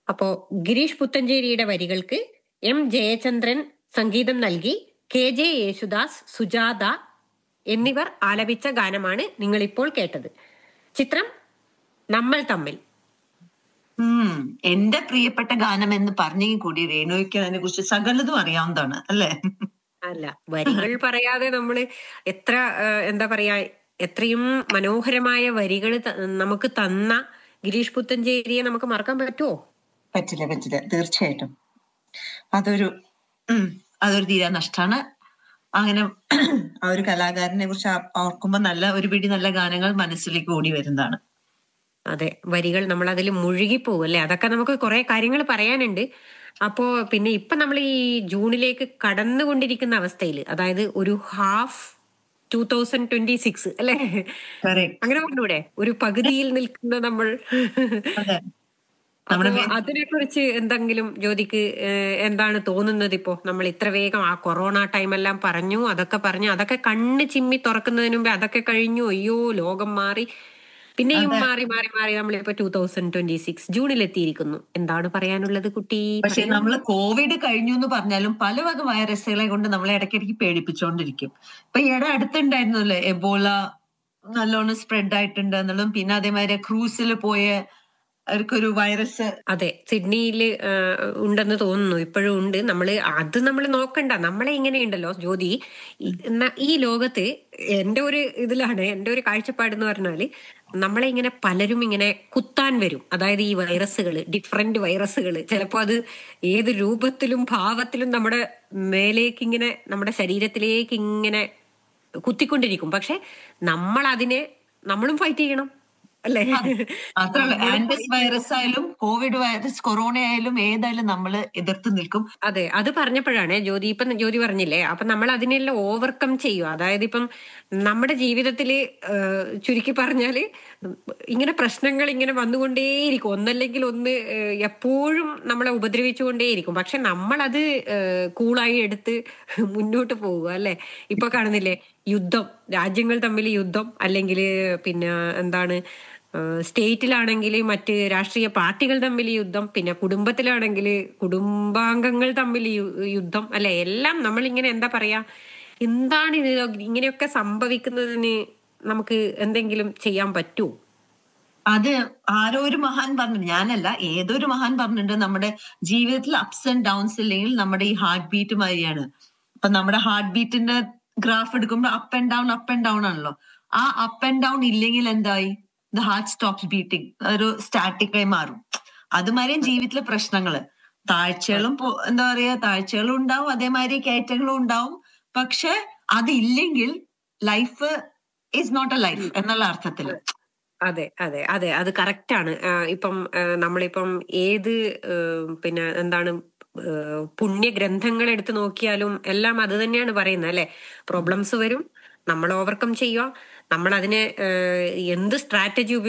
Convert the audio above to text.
അപ്പോ ഗിരീഷ് പുത്തഞ്ചേരിയുടെ വരികൾക്ക് എം ജയചന്ദ്രൻ സംഗീതം നൽകി കെ ജെ യേശുദാസ് സുജാത എന്നിവർ ആലപിച്ച ഗാനമാണ് നിങ്ങൾ ഇപ്പോൾ കേട്ടത് ചിത്രം നമ്മൾ തമ്മിൽ ഉം എന്റെ പ്രിയപ്പെട്ട ഗാനം എന്ന് പറഞ്ഞെങ്കിൽ കൂടി രേണുയ്ക്ക് അതിനെ കുറിച്ച് സകലതും അറിയാവുന്നതാണ് അല്ലേ അല്ല വരികൾ പറയാതെ നമ്മള് എത്ര ആ, എന്താ പറയാ എത്രയും മനോഹരമായ വരികൾ നമുക്ക് തന്ന ഗിരീഷ് പുത്തഞ്ചേരിയെ നമുക്ക് മറക്കാൻ പറ്റുമോ പറ്റില്ല പറ്റില്ല തീർച്ചയായിട്ടും അതൊരു ഉം അതൊരു തീരാ നഷ്ടാണ് അങ്ങനെ ആ ഒരു കലാകാരനെ കുറിച്ച് ആ- ഓർക്കുമ്പോ നല്ല ഒരു പിടി നല്ല ഗാനങ്ങൾ മനസ്സിലേക്ക് ഓടി വരുന്നതാണ് അതെ വരികൾ നമ്മൾ അതിൽ മുഴുകിപ്പോവും അല്ലെ അതൊക്കെ നമുക്ക് കുറെ കാര്യങ്ങൾ പറയാനുണ്ട് അപ്പോ പിന്നെ ഇപ്പൊ നമ്മൾ ഈ ജൂണിലേക്ക് കടന്നുകൊണ്ടിരിക്കുന്ന അവസ്ഥയിൽ അതായത് ഒരു half two thousand twenty six അല്ലെ Correct. അങ്ങനെ പറഞ്ഞൂടെ ഒരു പകുതിയിൽ നിൽക്കുന്ന നമ്മൾ അതെ നമ്മുടെ അപ്പോ അതിനെ കുറിച്ച് എന്തെങ്കിലും ജ്യോതിക്ക് ഏഹ്, എന്താണ് തോന്നുന്നത് ഇപ്പോ നമ്മൾ ഇത്ര വേഗം ആ കൊറോണ ടൈം എല്ലാം പറഞ്ഞു അതൊക്കെ പറഞ്ഞു അതൊക്കെ കണ്ണ് ചിമ്മി തുറക്കുന്നതിന് മുമ്പേ അതൊക്കെ കഴിഞ്ഞു അയ്യോ ലോകം മാറി പിന്നെയും മാറി മാറി മാറി നമ്മളിപ്പോ ടൂ തൗസൻഡ് ട്വന്റി സിക്സ് ജൂണിൽ എത്തിയിരിക്കുന്നു എന്താണ് പറയാനുള്ളത് കുട്ടി പക്ഷെ നമ്മൾ കോവിഡ് കഴിഞ്ഞു എന്ന് പറഞ്ഞാലും പല വക വൈറസുകളെ കൊണ്ട് നമ്മളെ ഇടയ്ക്കിടയ്ക്ക് പേടിപ്പിച്ചുകൊണ്ടിരിക്കും ഇപ്പൊ ഈയിടെ അടുത്തുണ്ടായിരുന്നല്ലേ എബോള നല്ലോണം സ്പ്രെഡ് ആയിട്ടുണ്ട് എന്നുള്ളതും പിന്നെ അതേമാതിരി ക്രൂസിൽ പോയ അവർക്കൊരു വൈറസ് അതെ സിഡ്നിയിൽ ഉണ്ടെന്ന് തോന്നുന്നു ഇപ്പോഴും ഉണ്ട് നമ്മള് അത് നമ്മൾ നോക്കണ്ട നമ്മളെ ഇങ്ങനെയുണ്ടല്ലോ ജ്യോതി ഈ- ന- ഈ ലോകത്ത് എന്റെ ഒരു ഇതിലാണ് എന്റെ ഒരു കാഴ്ചപ്പാട് എന്ന് പറഞ്ഞാല് നമ്മളെ ഇങ്ങനെ പലരും ഇങ്ങനെ കുത്താൻ വരും അതായത് ഈ വൈറസുകൾ ഡിഫറെന്റ് വൈറസുകൾ ചിലപ്പോ അത് ഏത് രൂപത്തിലും ഭാവത്തിലും നമ്മുടെ മേലേക്ക് ഇങ്ങനെ നമ്മുടെ ശരീരത്തിലേക്ക് ഇങ്ങനെ കുത്തിക്കൊണ്ടിരിക്കും പക്ഷെ നമ്മൾ അതിനെ നമ്മളും ഫൈറ്റ് ചെയ്യണം അല്ലേ മാത്രമല്ല ആൻഡസ് വൈറസ് ആയാലും കോവിഡ് വൈറസ് കൊറോണ ആയാലും ഏതായാലും നമ്മൾ എതിർത്ത് നിൽക്കും അതെ അത് പറഞ്ഞപ്പോഴാണ് ജ്യോതി ഇപ്പം ജ്യോതി പറഞ്ഞില്ലേ അപ്പൊ നമ്മൾ അതിനെല്ലാം ഓവർകം ചെയ്യും അതായത് ഇപ്പം നമ്മുടെ ജീവിതത്തിൽ ചുരുക്കി പറഞ്ഞാല് ഇങ്ങനെ പ്രശ്നങ്ങൾ ഇങ്ങനെ വന്നുകൊണ്ടേയിരിക്കും ഒന്നല്ലെങ്കിൽ ഒന്ന് ഏഹ്, എപ്പോഴും നമ്മളെ ഉപദ്രവിച്ചുകൊണ്ടേയിരിക്കും പക്ഷെ നമ്മളത് ഏഹ്, കൂളായി എടുത്ത് മുന്നോട്ട് പോവുക അല്ലെ ഇപ്പൊ കാണുന്നില്ലേ യുദ്ധം രാജ്യങ്ങൾ തമ്മിൽ യുദ്ധം അല്ലെങ്കിൽ പിന്നെ എന്താണ് ഏഹ് സ്റ്റേറ്റിലാണെങ്കിൽ മറ്റ് രാഷ്ട്രീയ പാർട്ടികൾ തമ്മിൽ യുദ്ധം പിന്നെ കുടുംബത്തിലാണെങ്കിൽ കുടുംബാംഗങ്ങൾ തമ്മിൽ യു- യുദ്ധം അല്ലെ എല്ലാം നമ്മൾ ഇങ്ങനെ എന്താ പറയാ എന്താണ് ഇത് ഇങ്ങനെയൊക്കെ സംഭവിക്കുന്നതിന് നമുക്ക് എന്തെങ്കിലും ചെയ്യാൻ പറ്റുമോ അത് ആരോ ഒരു മഹാൻ പറഞ്ഞു ഞാനല്ല ഏതൊരു മഹാൻ പറഞ്ഞിട്ടുണ്ട് നമ്മുടെ ജീവിതത്തിൽ അപ്സ് ആൻഡ് ഡൗൺസ് ഇല്ലെങ്കിൽ നമ്മുടെ ഈ ഹാർട്ട് ബീറ്റ് മാതിരിയാണ് ഇപ്പൊ നമ്മുടെ ഹാർട്ട് ബീറ്റിന്റെ ഗ്രാഫ് എടുക്കുമ്പോൾ up and down up and down ആണല്ലോ ആ അപ്പ് ആൻഡ് ഡൗൺ ഇല്ലെങ്കിൽ എന്തായി ദ ഹാർട്ട് സ്റ്റോപ്സ് ബീറ്റിംഗ് ഒരു സ്റ്റാറ്റിക് ആയി മാറും അതുമാതിരിയും ജീവിതത്തിലെ പ്രശ്നങ്ങള് താഴ്ചകളും പോ- എന്താ പറയാ താഴ്ചകളും ഉണ്ടാവും അതേമാതിരി കയറ്റങ്ങളും ഉണ്ടാവും പക്ഷെ അതില്ലെങ്കിൽ life is not a life എന്നുള്ള അർത്ഥത്തില് അതെ അതെ അതെ അത് കറക്റ്റ് ആണ് ആ, ഇപ്പം ആ, നമ്മളിപ്പം ഏത് ആ, പിന്നെ എന്താണ് ആ, പുണ്യഗ്രന്ഥങ്ങൾ എടുത്ത് നോക്കിയാലും എല്ലാം അത് തന്നെയാണ് പറയുന്നത് അല്ലെ പ്രോബ്ലംസ് വരും നമ്മൾ ഓവർകം ചെയ്യുക നമ്മൾ അതിനെ ആ, എന്ത് സ്ട്രാറ്റജി